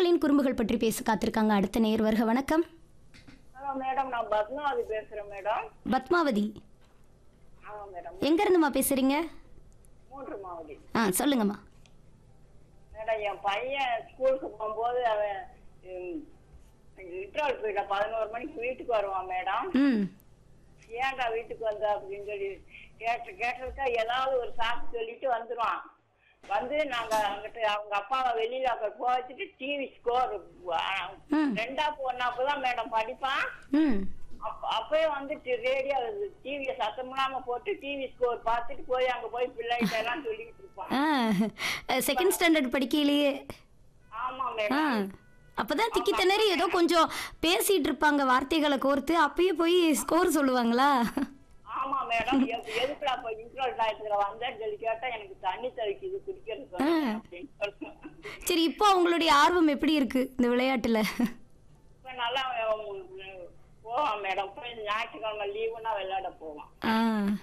குழந்தைகளின் குறும்புகள் பற்றி பேச காத்திருக்காங்க அடுத்த நேர் வருக வணக்கம் ஹலோ மேடம் நான் பத்மாவதி பேசுறேன் மேடம் பத்மாவதி ஆமா மேடம் எங்க இருந்துமா பேசுறீங்க மூன்று மாவதி ஆ சொல்லுங்கம்மா மேடம் என் பையன் ஸ்கூலுக்கு போகும்போது அவன் லிட்ரல் பீரியட் பதினோரு மணிக்கு வீட்டுக்கு வருவான் மேடம் ம் ஏன்டா வீட்டுக்கு வந்த அப்படின்னு சொல்லி கேட்டு கேட்டதுக்கா ஏதாவது ஒரு சாக்கு சொல்லிட்டு வந்துருவான் வந்து நாங்க அங்கிட்ட அவங்க அப்பாவை வெளியில அங்க போக வச்சுட்டு டிவி ஸ்கோர் ம். ரெண்டா போனாப்பதான் மேடம் படிப்பான் ம் அப்ப அப்பயே வந்துட்டு ரேடியோ டிவியை சத்தம் இல்லாம போட்டு டிவி ஸ்கோர் பார்த்துட்டு போய் அங்க போய் பிள்ளைகிட்ட எல்லாம் சொல்லிக்கிட்டு இருப்பான் ஆ செகண்ட் ஸ்டாண்டர்ட் படிக்கையிலேயே ஆமா ஆ மேடம் அப்பதான் திக்கி திணறி ஏதோ கொஞ்சம் பேசிட்டு இருப்பாங்க வார்த்தைகளை கோர்த்து அப்பயே போய் ஸ்கோர் சொல்லுவாங்களா ஆமா மேடம் எது- எதுக்குடா இப்ப இன்ட்ரோல் டயத்துல வந்தேன்னு சொல்லி கேட்டா எனக்கு தண்ணி தெளிக்குது குடிக்கிறதுக்கு வந்தேன் அப்படின்னு சொல்றேன். சரி இப்போ அவங்களுடைய ஆர்வம் எப்படி இருக்கு இந்த விளையாட்டுல இப்ப நல்லா அவன் போவான் மேடம் போய் ஞாயிற்றுக்கிழமை லீவுனா விளையாட போவான் ஆ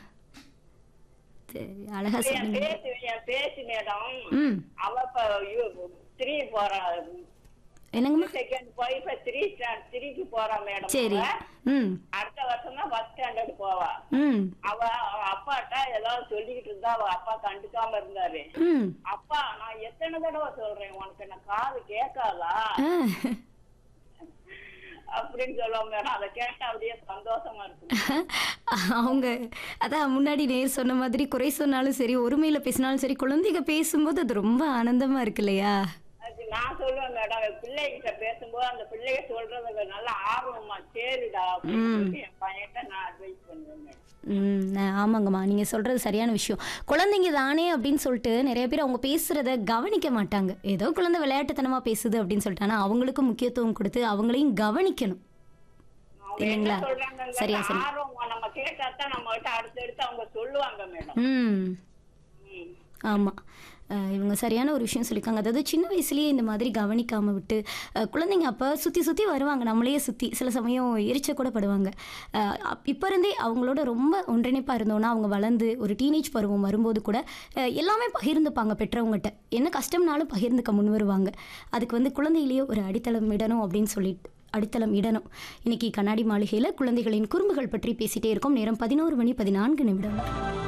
சரி அழகா என் சொன்னீங்க பேச்சு என் பேச்சு மேடம் ம் அவ இப்ப த்ரீ போறா என்னங்கம்மா செகண்ட் போய் இப்ப த்ரீ ஸ்டாண்ட் த்ரீக்கு போறா மேடம் சரி அவ. ம் அடுத்த வருஷம் தான் ஃபர்ஸ்ட் ஸ்டாண்டர்ட் போவா ம் அவ அவ அப்பாட்ட ஏதாவது சொல்லிக்கிட்டு இருந்தா அவ அப்பா கண்டுக்காம இருந்தாரு ம் அப்பா நான் எத்தனை தடவை சொல்றேன் உனக்கு என்ன காது கேட்காதா ஆ அப்படின்னு சொல்லுவாங்க மேடம் அதை கேட்டா அப்படியே சந்தோஷமா இருக்கு அவங்க அதான் முன்னாடி நேர் சொன்ன மாதிரி குறை சொன்னாலும் சரி ஒருமையில பேசினாலும் சரி குழந்தைங்க பேசும்போது அது ரொம்ப ஆனந்தமா இருக்கு இல்லையா அது நான் சொல்லுவேன் மேடம் என் பிள்ளைகிட்ட பேசும்போது அந்த பிள்ளைய சொல்றதுக்கு நல்ல ஆர்வமா சரிடா அப்படின்னு சொல்லி என் பையன்கிட்ட நான் அட்வைஸ் பண்ணுவேன் மேடம் ம் நா- ஆமாங்கம்மா நீங்கள் சொல்கிறது சரியான விஷயம் குழந்தைங்க தானே அப்படின்னு சொல்லிட்டு நிறைய பேர் அவங்க பேசுகிறத கவனிக்க மாட்டாங்க ஏதோ குழந்தை விளையாட்டுத்தனமாக பேசுது அப்படின்னு சொல்லிட்டு ஆனால் அவங்களுக்கும் முக்கியத்துவம் கொடுத்து அவங்களையும் கவனிக்கணும் அவங்க என்ன இல்லைங்களா? சொல்றாங்க சரியா சொன்னீங்க. ஆர்வமா நம்ம கேட்டா தான் நம்ம கிட்ட அடுத்தடுத்து அவங்க சொல்லுவாங்க மேடம் ம் ம். ஆமாம் இவங்க சரியான ஒரு விஷயம் சொல்லியிருக்காங்க அதாவது சின்ன வயசுலேயே இந்த மாதிரி கவனிக்காமல் விட்டு அஹ், குழந்தைங்க அப்போ சுற்றி சுற்றி வருவாங்க நம்மளையே சுற்றி சில சமயம் எரிச்ச கூட படுவாங்க இப்போ இருந்தே அவங்களோட ரொம்ப ஒன்றிணைப்பாக இருந்தோன்னா அவங்க வளர்ந்து ஒரு டீனேஜ் பருவம் வரும்போது கூட அஹ், எல்லாமே பகிர்ந்துப்பாங்க பெற்றவங்ககிட்ட என்ன கஷ்டம்னாலும் பகிர்ந்துக்க முன் வருவாங்க அதுக்கு வந்து குழந்தையிலேயே ஒரு அடித்தளம் இடணும் அப்படின்னு சொல்லிட்டு அடித்தளம் இடணும் இன்னைக்கு கண்ணாடி மாளிகையில் குழந்தைகளின் குறும்புகள் பற்றி பேசிட்டே இருக்கோம் நேரம் பதினோரு மணி பதினான்கு நிமிடம்